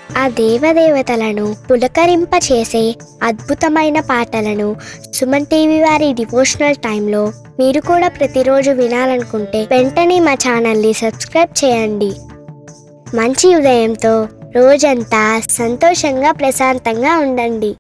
ఆ దేవదేవతలను పులకరింపచేసే అద్భుతమైన పాటలను సుమన్ టీవీ వారి డివోషనల్ టైంలో మీరు కూడా ప్రతిరోజు వినాలనుకుంటే వెంటనే మా ఛానల్ని సబ్స్క్రైబ్ చేయండి మంచి ఉదయంతో రోజంతా సంతోషంగా ప్రశాంతంగా ఉండండి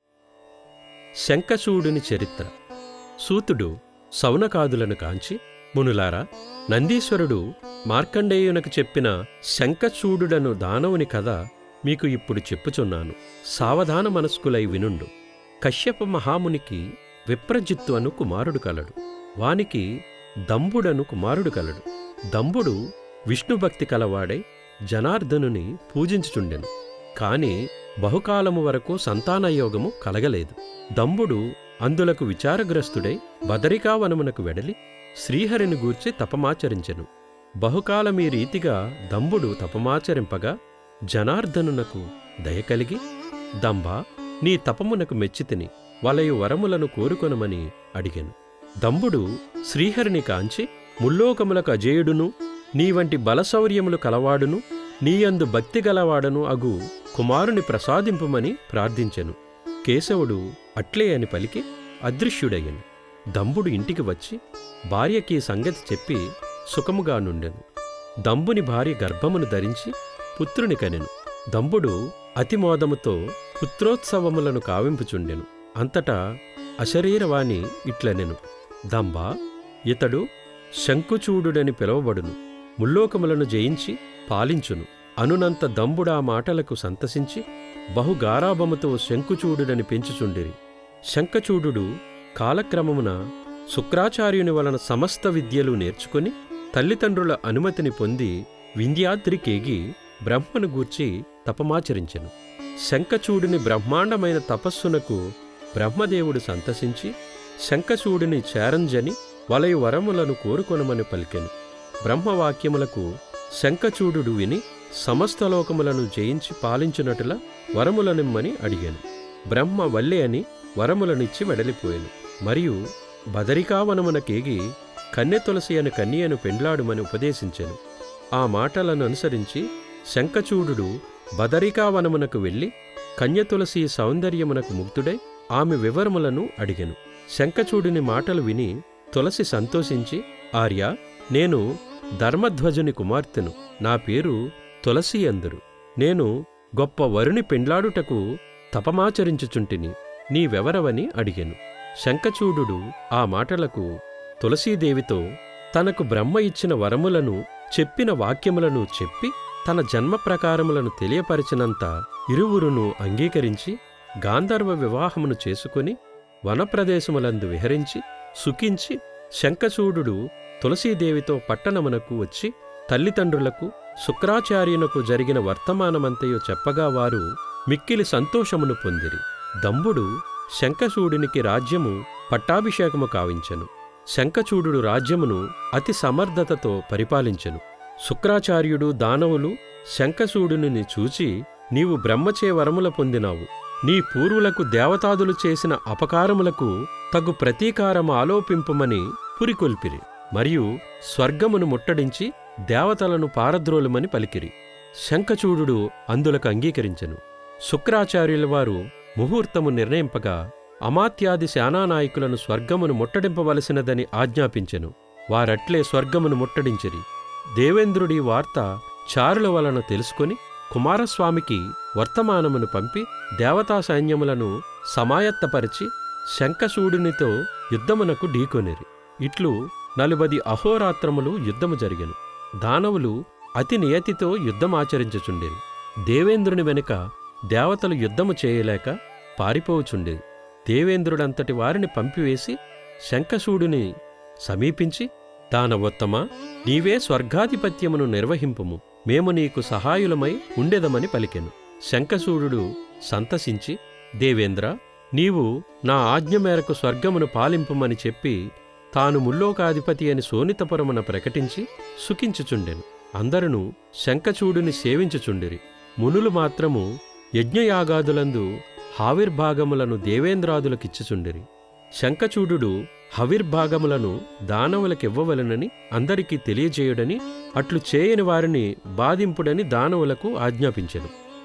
శంఖచూడుని చరిత్ర సూతుడు సౌనకాదులను కాంచి మునులారా నందీశ్వరుడు మార్కండేయునకు చెప్పిన శంఖచూడుడను దానవుని కథ మీకు ఇప్పుడు చెప్పుచున్నాను సావధాన మనస్కులై వినుండు కశ్యప మహామునికి విప్రజిత్తు అను కుమారుడు కలడు వానికి దంబుడను కుమారుడు కలడు దంబుడు విష్ణుభక్తి కలవాడై జనార్దనుని పూజించుచుండెను కాని బహుకాలము వరకు సంతానయోగము కలగలేదు దంబుడు అందులకు విచారగ్రస్తుడై బదరికావనమునకు వెడలి శ్రీహరిని గూర్చి తపమాచరించెను బహుకాలమీ రీతిగా దంబుడు తపమాచరింపగా జనార్దనునకు దయ కలిగి దంబా నీ తపమునకు మెచ్చితిని వలయు వరములను కోరుకొనమని అడిగెను దంబుడు శ్రీహరిని కాంచి ముల్లోకములకు అజేయుడును నీ వంటి బలశౌర్యములు కలవాడును నీయందు భక్తి గలవాడను అగు కుమారుని ప్రసాదింపుమని ప్రార్థించెను కేశవుడు అట్లే అని పలికి అదృశ్యుడయ్యను దంబుడు ఇంటికి వచ్చి భార్యకి సంగతి చెప్పి సుఖముగా నుండెను దంబుని భార్య గర్భమును ధరించి పుత్రుని కనెను దంబుడు అతిమోదముతో పుత్రోత్సవములను కావింపుచుండెను అంతటా అశరీరవాణి ఇట్లనెను దంబా ఇతడు శంకుచూడుడని పిలువబడును ముల్లోకములను జయించి పాలించును అనునంత దంబుడా మాటలకు సంతసించి బహుగారాభముతో శంకుచూడుడని పెంచుచుండిరి శంఖచూడు కాలక్రమమున శుక్రాచార్యుని వలన సమస్త విద్యలు నేర్చుకుని తల్లిదండ్రుల అనుమతిని పొంది వింధ్యాద్రికేగి బ్రహ్మను గూర్చి తపమాచరించెను శంఖచూడుని బ్రహ్మాండమైన తపస్సునకు బ్రహ్మదేవుడు సంతసించి శంఖచూడుని చేరంజని వలయు వరములను కోరుకొనమని పలికెను బ్రహ్మవాక్యములకు శంఖచూడు విని సమస్త లోకములను జయించి పాలించునటుల వరములనిమ్మని అడిగాను బ్రహ్మ వల్లే అని వరములనిచ్చి వెడలిపోయాను మరియు బదరికావనమునకేగి కన్నె తులసి అని కన్యను పెండ్లాడుమని ఉపదేశించెను ఆ మాటలను అనుసరించి శంఖచూడు బదరికావనమునకు వెళ్ళి కన్యతులసి సౌందర్యమునకు ముగ్ధుడై ఆమె వివరములను అడిగెను శంఖచూడుని మాటలు విని తులసి సంతోషించి ఆర్య నేను ధర్మధ్వజుని కుమార్తెను నా పేరు తులసి అందరు నేను గొప్ప వరుని పెండ్లాడుటకు తపమాచరించుచుంటిని నీవెవరవని అడిగెను శంఖచూడు ఆ మాటలకు తులసీదేవితో తనకు బ్రహ్మ ఇచ్చిన వరములను చెప్పిన వాక్యములను చెప్పి తన జన్మ ప్రకారములను తెలియపరిచినంత ఇరువురును అంగీకరించి గాంధర్వ వివాహమును చేసుకుని వనప్రదేశములందు విహరించి సుఖించి శంఖచూడు తులసీదేవితో పట్టణమునకు వచ్చి తల్లిదండ్రులకు శుక్రాచార్యునకు జరిగిన వర్తమానమంతయు చెప్పగా వారు మిక్కిలి సంతోషమును పొందిరి దంబుడు శంఖచూడునికి రాజ్యము పట్టాభిషేకము కావించెను శంఖచూడు రాజ్యమును అతి సమర్థతతో పరిపాలించెను శుక్రాచార్యుడు దానవులు శంఖచూడుని చూచి నీవు బ్రహ్మచే వరముల పొందినావు నీ పూర్వులకు దేవతాదులు చేసిన అపకారములకు తగు ప్రతీకారము ఆలోపింపమని పురికొల్పిరి మరియు స్వర్గమును ముట్టడించి దేవతలను పారద్రోలుమని పలికిరి శంఖచూడు అందులకు అంగీకరించెను శుక్రాచార్యుల వారు ముహూర్తము నిర్ణయింపగా అమాత్యాది శానానాయకులను స్వర్గమును ముట్టడింపవలసినదని ఆజ్ఞాపించెను వారట్లే స్వర్గమును ముట్టడించిరి దేవేంద్రుడి వార్త చారుల వలన తెలుసుకొని కుమారస్వామికి వర్తమానమును పంపి దేవతా సైన్యములను సమాయత్తపరిచి శంఖశూడునితో యుద్ధమునకు ఢీకొనిరి ఇట్లు నలుబది అహోరాత్రములు యుద్ధము జరిగెను దానవులు అతి నియతితో యుద్ధమాచరించుచుండిరి దేవేంద్రుని వెనుక దేవతలు యుద్ధము చేయలేక పారిపోవుచుండిరి దేవేంద్రుడంతటి వారిని పంపివేసి శంఖశూడుని సమీపించి దానవోత్తమా నీవే స్వర్గాధిపత్యమును నిర్వహింపుము మేము నీకు సహాయులమై ఉండెదమని పలికెను శంఖశూడు సంతసించి దేవేంద్ర నీవు నా ఆజ్ఞ మేరకు స్వర్గమును పాలింపుమని చెప్పి తాను ముల్లోకాధిపతి అని శోణితపురమున ప్రకటించి సుఖించుచుండెను అందరును శంఖచూడుని సేవించుచుండిరి మునులు మాత్రము యజ్ఞయాగాదులందు హావిర్భాగములను దేవేంద్రాదులకిచ్చుచుండిరి శంఖచూడు హవిర్భాగములను దానవులకివ్వవలనని అందరికీ తెలియజేయుడని అట్లు చేయని వారిని బాధింపుడని దానవులకు ఆజ్ఞాపించెను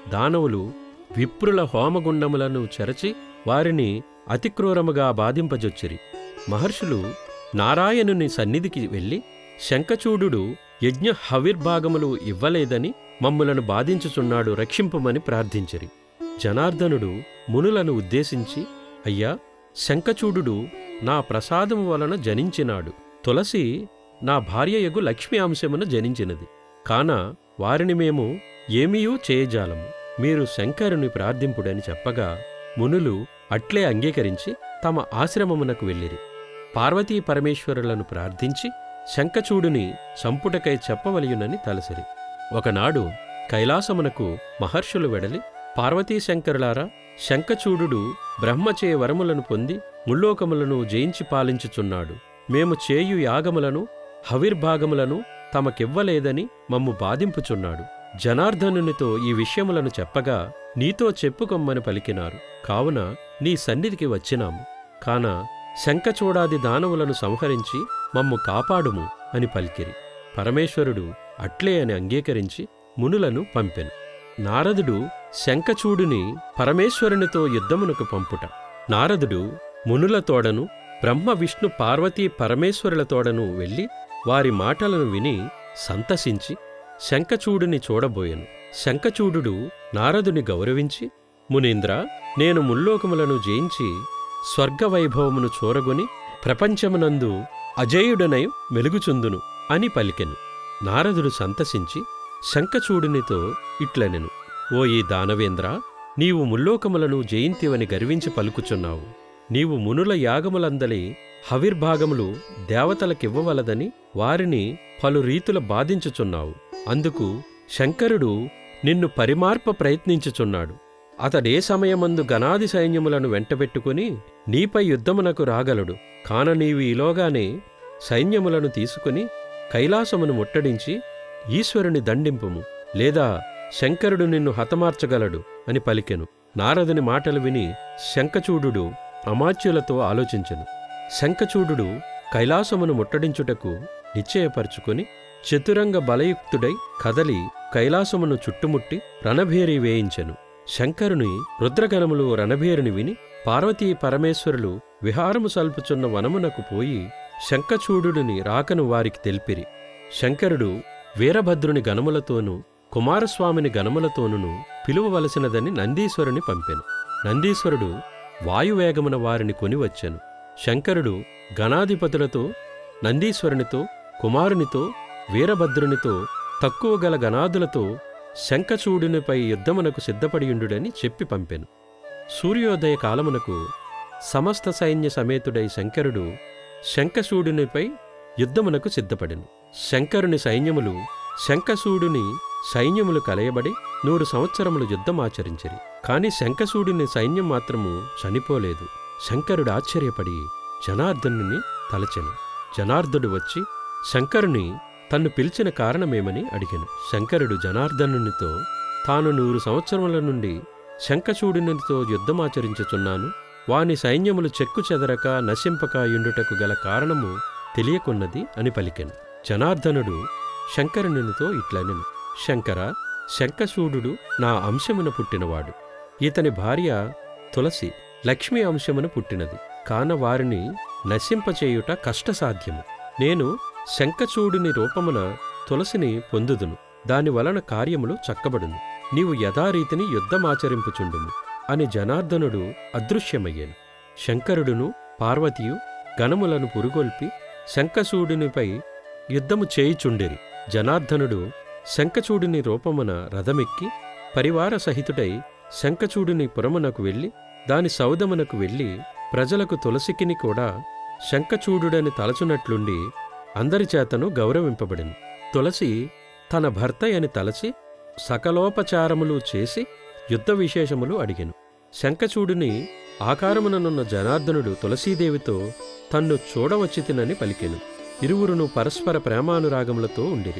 దానవులు విప్రుల హోమగుండములను చెరచి వారిని అతిక్రూరముగా బాధింపజొచ్చిరి మహర్షులు నారాయణుని సన్నిధికి వెళ్ళి శంఖచూడు యజ్ఞ హవిర్భాగములు ఇవ్వలేదని మమ్ములను బాధించుచున్నాడు రక్షింపమని ప్రార్థించిరి జనార్దనుడు మునులను ఉద్దేశించి అయ్యా శంఖచూడు నా ప్రసాదము వలన జనించినాడు తులసి నా భార్యయగు లక్ష్మి అంశమున జనించినది కాన వారిని మేము ఏమీయూ చేయజాలము మీరు శంకరుని ప్రార్థింపుడని చెప్పగా మునులు అట్లే అంగీకరించి తమ ఆశ్రమమునకు వెళ్ళిరి పార్వతీ పరమేశ్వరులను ప్రార్థించి శంఖచూడుని సంపుటకై చెప్పవలయునని తలసిరి ఒకనాడు కైలాసమునకు మహర్షులు వెడలి పార్వతీశంకరులారా శంఖచూడు బ్రహ్మచే వరములను పొంది ముల్లోకములను జయించి పాలించుచున్నాడు మేము చేయు యాగములను హవిర్భాగములను తమకివ్వలేదని మమ్ము బాధింపుచున్నాడు జనార్దనునితో ఈ విషయములను చెప్పగా నీతో చెప్పుకొమ్మని పలికినారు కావున నీ సన్నిధికి వచ్చినాము కాన శంఖచూడాది దానవులను సంహరించి మమ్ము కాపాడుము అని పలికిరి పరమేశ్వరుడు అట్లే అని అంగీకరించి మునులను పంపెను నారదుడు శంఖచూడుని పరమేశ్వరునితో యుద్ధమునకు పంపుట నారదుడు మునుల తోడను బ్రహ్మ విష్ణు పార్వతీ పరమేశ్వరుల తోడను వెళ్ళి వారి మాటలను విని సంతసించి శంఖచూడుని చూడబోయెను శంఖచూడు నారదుని గౌరవించి మునీంద్ర నేను ముల్లోకములను జయించి స్వర్గవైభవమును చూరగొని ప్రపంచమునందు అజేయుడనై మెలుగుచుందును అని పలికెను నారదుడు సంతసించి శంఖచూడునితో ఇట్లనెను ఓ ఈ దానవేంద్ర నీవు ముల్లోకములను జయింతివని గర్వించి పలుకుచున్నావు నీవు మునుల యాగములందలి హవిర్భాగములు దేవతలకివ్వవలదని వారిని పలు రీతుల బాధించుచున్నావు అందుకు శంకరుడు నిన్ను పరిమార్ప ప్రయత్నించుచున్నాడు అతడే సమయమందు గణాది సైన్యములను వెంటబెట్టుకుని నీపై యుద్ధమునకు రాగలడు కాన నీవు ఈలోగానే సైన్యములను తీసుకుని కైలాసమును ముట్టడించి ఈశ్వరుని దండింపుము లేదా శంకరుడు నిన్ను హతమార్చగలడు అని పలికెను నారదుని మాటలు విని శంఖచూడు అమాత్యులతో ఆలోచించెను శంఖచూడు కైలాసమును ముట్టడించుటకు నిశ్చయపరుచుకుని చతురంగ బలయుక్తుడై కదలి కైలాసమును చుట్టుముట్టి రణభేరి వేయించెను శంకరుని రుద్రగణములు రణభేరుని విని పార్వతీ పరమేశ్వరులు విహారము సల్పుచున్న వనమునకు పోయి శంఖచూడుని రాకను వారికి తెలిపిరి శంకరుడు వీరభద్రుని గణములతోనూ కుమారస్వామిని గణములతోనూ పిలువవలసినదని నందీశ్వరుని పంపెను నందీశ్వరుడు వాయువేగమున వారిని కొనివచ్చెను శంకరుడు గణాధిపతులతో నందీశ్వరునితో కుమారునితో వీరభద్రునితో తక్కువ గల గణాదులతో శంఖచూడునిపై యుద్ధమునకు సిద్ధపడియుండుడని చెప్పి పంపెను సూర్యోదయ కాలమునకు సమస్త సైన్య సమేతుడై శంకరుడు శంఖచూడునిపై యుద్ధమునకు సిద్ధపడెను శంకరుని సైన్యములు శంఖసూడుని సైన్యములు కలయబడి నూరు సంవత్సరములు యుద్ధమాచరించిరి కాని శంఖసూడిని సైన్యం మాత్రము చనిపోలేదు శంకరుడు ఆశ్చర్యపడి జనార్దనుని తలచెను జనార్దుడు వచ్చి శంకరుని తన్ను పిలిచిన కారణమేమని అడిగెను శంకరుడు జనార్దనునితో తాను నూరు సంవత్సరముల నుండి శంఖచూడునితో యుద్ధమాచరించుచున్నాను వాని సైన్యములు చెక్కు చెదరక నశింపక యుండుటకు గల కారణము తెలియకున్నది అని పలికెను జనార్దనుడు శంకరునితో ఇట్లనెను శంకర శంఖసూడు నా అంశమున పుట్టినవాడు ఇతని భార్య తులసి లక్ష్మి అంశమున పుట్టినది కాన వారిని నశింపచేయుట కష్టసాధ్యము నేను శంఖచూడుని రూపమున తులసిని పొందుదును దాని వలన కార్యములు చక్కబడును నీవు యథారీతిని యుద్ధమాచరింపుచుండుము అని జనార్దనుడు అదృశ్యమయ్యాను శంకరుడును పార్వతియు గణములను పురుగొల్పి శంఖచూడునిపై యుద్ధము చేయుచుండిరి జనార్దనుడు శంఖచూడుని రూపమున రథమెక్కి పరివార సహితుడై శంఖచూడుని పురమునకు వెళ్ళి దాని సౌదమునకు వెళ్ళి ప్రజలకు తులసికిని కూడా శంఖచూడుడని తలచునట్లుండి అందరిచేతను గౌరవింపబడింది తులసి తన భర్త అని తలచి సకలోపచారములు చేసి యుద్ధ విశేషములు అడిగెను శంఖచూడుని ఆకారముననున్న జనార్దనుడు తులసీదేవితో తన్ను చూడవచ్చితినని పలికెను ఇరువురును పరస్పర ప్రేమానురాగములతో ఉండిరి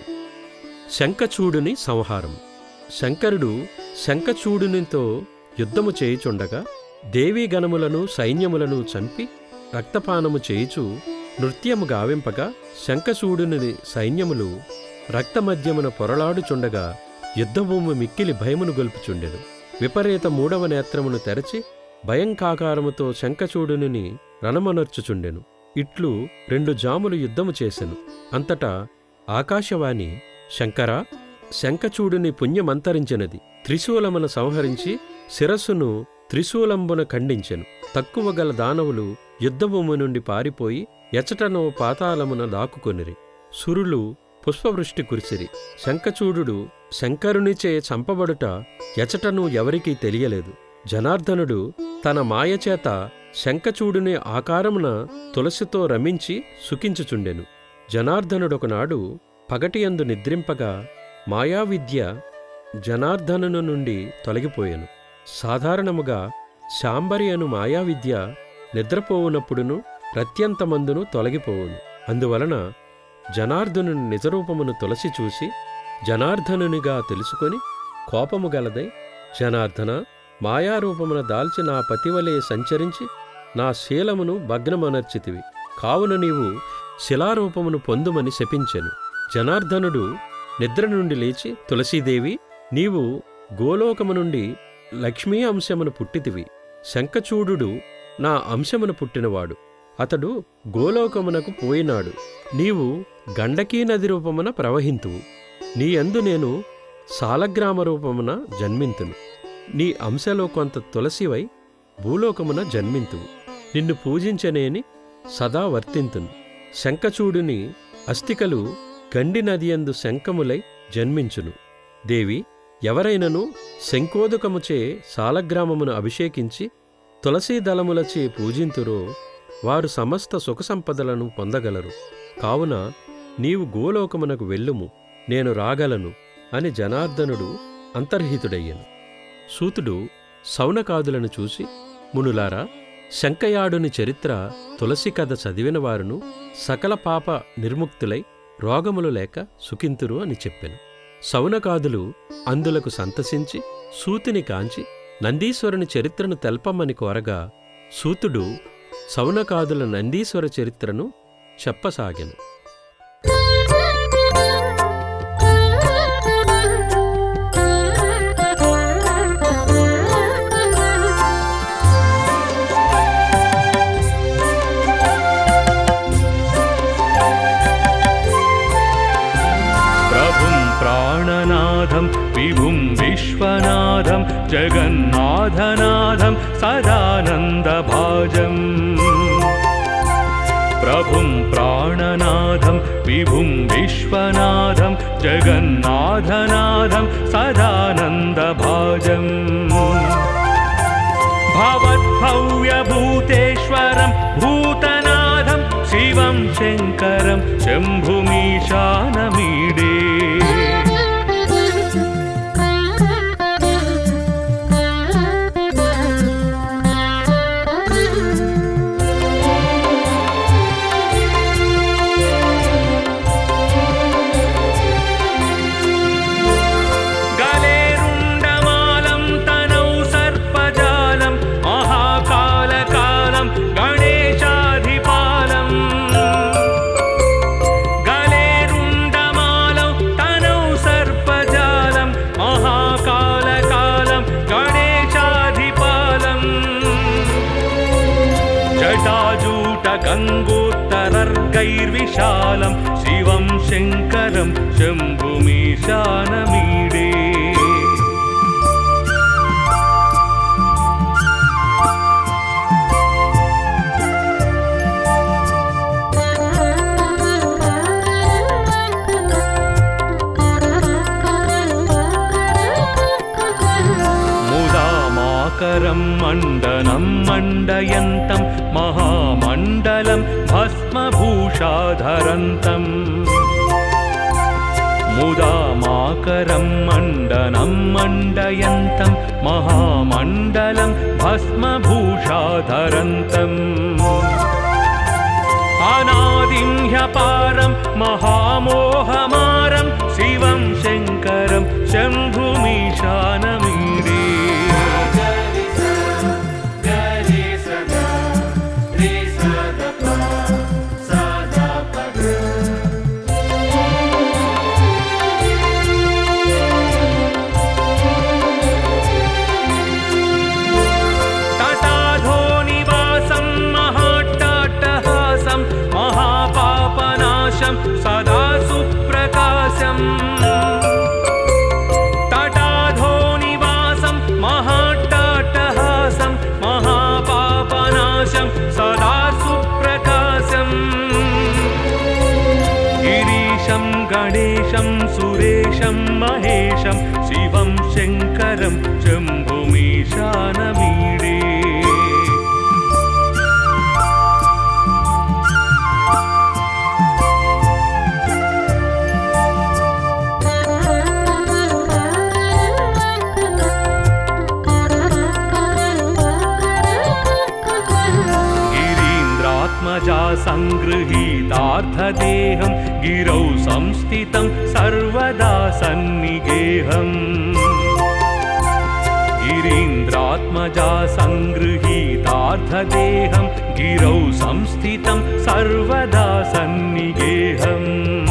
శంఖచూడుని సంహారం శంకరుడు శంఖచూడునితో యుద్ధము చేయుచుండగా దేవీగణములను సైన్యములను చంపి రక్తపానము చేయుచు నృత్యము గావింపగా శంఖచూడుని సైన్యములు రక్తమధ్యమున పొరలాడుచుండగా యుద్ధభూమి మిక్కిలి భయమును గొల్పుచుండెను విపరీత మూడవ నేత్రమును తెరచి భయంకాకారముతో శంఖచూడుని రణమనర్చుచుండెను ఇట్లు రెండు జాములు యుద్ధము చేసెను అంతటా ఆకాశవాణి శంకరా శంఖచూడుని పుణ్యమంతరించినది త్రిశూలమును సంహరించి శిరస్సును త్రిశూలంబున ఖండించెను తక్కువ గల దానవులు యుద్ధభూమి నుండి పారిపోయి ఎచటనో పాతాళమున దాక్కుకొనిరి సురులు పుష్పవృష్టి కురిసిరి శంఖచూడు శంకరునిచే చంపబడుట ఎచటను ఎవరికీ తెలియలేదు జనార్దనుడు తన మాయచేత శంఖచూడుని ఆకారమున తులసితో రమించి సుఖించుచుండెను జనార్దనుడొకనాడు పగటియందు నిద్రింపగా మాయావిద్య జనార్దనుని నుండి తొలగిపోయెను సాధారణముగా శాంబరి అను మాయావిద్య నిద్రపోవునప్పుడును ప్రత్యంతమందును తొలగిపోవును అందువలన జనార్దను నిజరూపమును తులసి చూసి జనార్దనునిగా తెలుసుకొని కోపము గలదై జనార్దన మాయారూపమున దాల్చి నా పతివలే సంచరించి నా శీలమును భగ్నమనర్చితివి కావున నీవు శిలారూపమును పొందుమని శపించెను జనార్దనుడు నిద్ర నుండి లేచి తులసీదేవి నీవు గోలోకము నుండి లక్ష్మీ అంశమును పుట్టితివి శంఖచూడు నా అంశమును పుట్టినవాడు అతడు గోలోకమునకు పోయినాడు నీవు గండకీ నది రూపమున ప్రవహింతువు నీ యందు నేను సాలగ్రామ రూపమున జన్మింతును నీ అంశలో కొంత తులసివై భూలోకమున జన్మింతువు నిన్ను పూజించనేని సదా వర్తింతును శంఖచూడుని అస్థికలు గండి నదియందు శంఖములై జన్మించును దేవి ఎవరైనను శంకోదకముచే సాలగ్రామమును అభిషేకించి తులసీదళములచే పూజింతురో వారు సమస్త సుఖసంపదలను పొందగలరు కావున నీవు గోలోకమునకు వెళ్ళుము నేను రాగలను అని జనార్దనుడు అంతర్హితుడయ్యను సూతుడు సౌనకాదులను చూసి మునులారా శంకయాడుని చరిత్ర తులసి కథ చదివిన వారును సకల పాప నిర్ముక్తులై రోగములు లేక సుఖింతురు అని చెప్పెను సౌనకాదులు అందులకు సంతసించి సూతిని కాంచి నందీశ్వరుని చరిత్రను తెల్పమని కోరగా సూతుడు సౌనకాదుల నందీశ్వర చరిత్రను చెప్పసాగెను प्रभुं प्राणनाथं विभुं विश्वनाथं जगन्नाथनाथं सदानन्दभाजम् प्रभुं प्राणनाथं विभुं विश्वनाथं जगन्नाथनाथं सदानन्दभाजम् भवद्भव्यभूतेश्वरं भूतनाथं शिवं शङ्करं शम्भुमीशानमीडे गलेरुण्डमालं तनौ सर्पजालं महाकालकालं गणेशाधिपालम् गलेरुण्डमालं तनौ सर्पजालं महाकालकालं गणेशाधिपालम् जटाजूटगङ्गोत्तरर्गैर्विशालं शिवं शङ्करं शम्भुमीशानमीडे मुदामाकरं मण्डनं मण्डयन्तं महामण्डलं भस्मभूषाधरन्तम् मुदामाकरं मण्डनं मण्डयन्तं महामण्डलं भस्मभूषाधरन्तम् अनादिं ह्यपारं महामोहमारं शिवं शङ्करं शम्भुमीशानमीडे శంకరం శంభుమీశానమీడే गिरीन्द्रात्मजा सङ्गृहीतार्थदेहं गिरौ संस्थितं सर्वदा सन्निगेहम् गिरीन्द्रात्मजा सङ्गृहीतार्थदेहं गिरौ संस्थितं सर्वदा सन्निगेहम्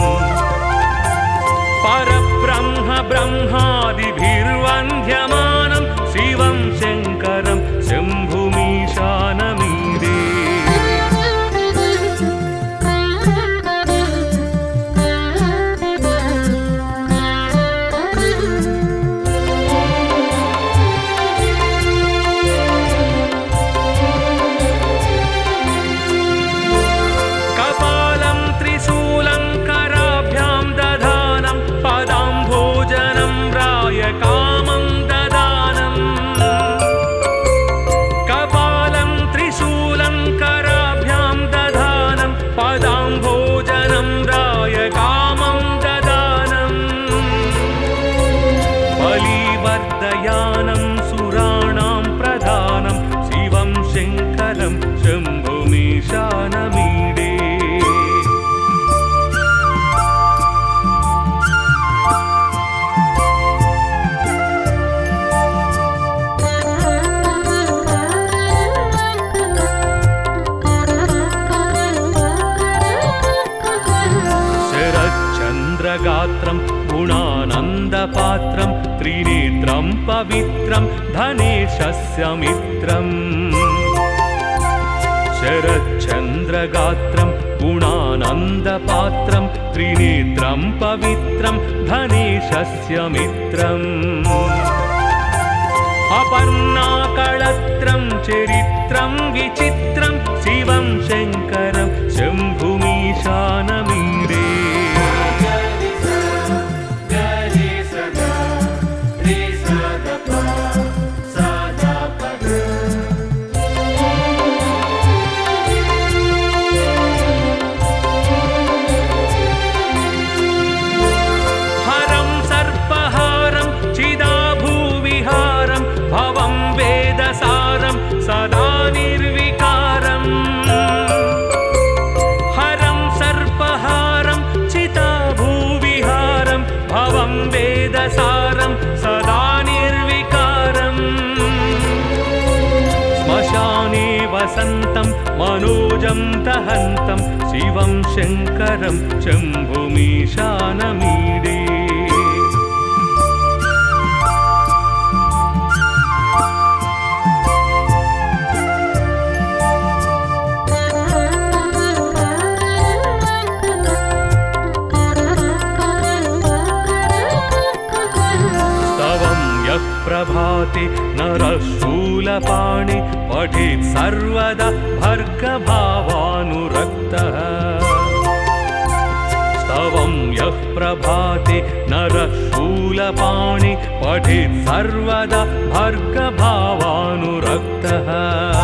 परब्रह्म ब्रह्मादिभिर्वन्द्यमानं शिवं शङ्करं शम्भुमीशानमीरे कपालं त्रिशूलं कराभ्यां दधानं पदां भोजनं रायकामं ददानम् कपालं त्रिशूलं कराभ्यां दधानं पदां भोजनं रायकामं ददानम् बलिवर्धयानं सुराणां प्रधानं शिवं शङ्करं शम्भुमीशानमीडे शरच्चन्द्रगात्रं गुणानन्दपात्रं त्रिनेत्रं पवित्रं धनेशस्य मित्रम् शरच्चन्द्रगात्रं गुणानन्दपात्रं त्रिनेत्रं पवित्रं धनेशस्य मित्रम् अपर्णाकळत्रं चरित्रं विचित्रं शिवं शङ्करं शम्भुमीशानमीरे हरं सर्पहारं चिदाभूविहारं भवं वेदसारं सदा निर्विकारम् हरं सर्पहारं चिताभूविहारं भवं वेदसारं सदा निर्विकारम् श्मशाने वसन्तं मनोजं दहन्तं शिवं शङ्करं शम्भुमीशानमीडे स्तवं यः प्रभाते नरः शूलपाणि पठेत् सर्वदा भर्गभावानुरक्तः स्तवं यः प्रभाते नरः शूलपाणि पठेत् सर्वदा भर्गभावानुरक्तः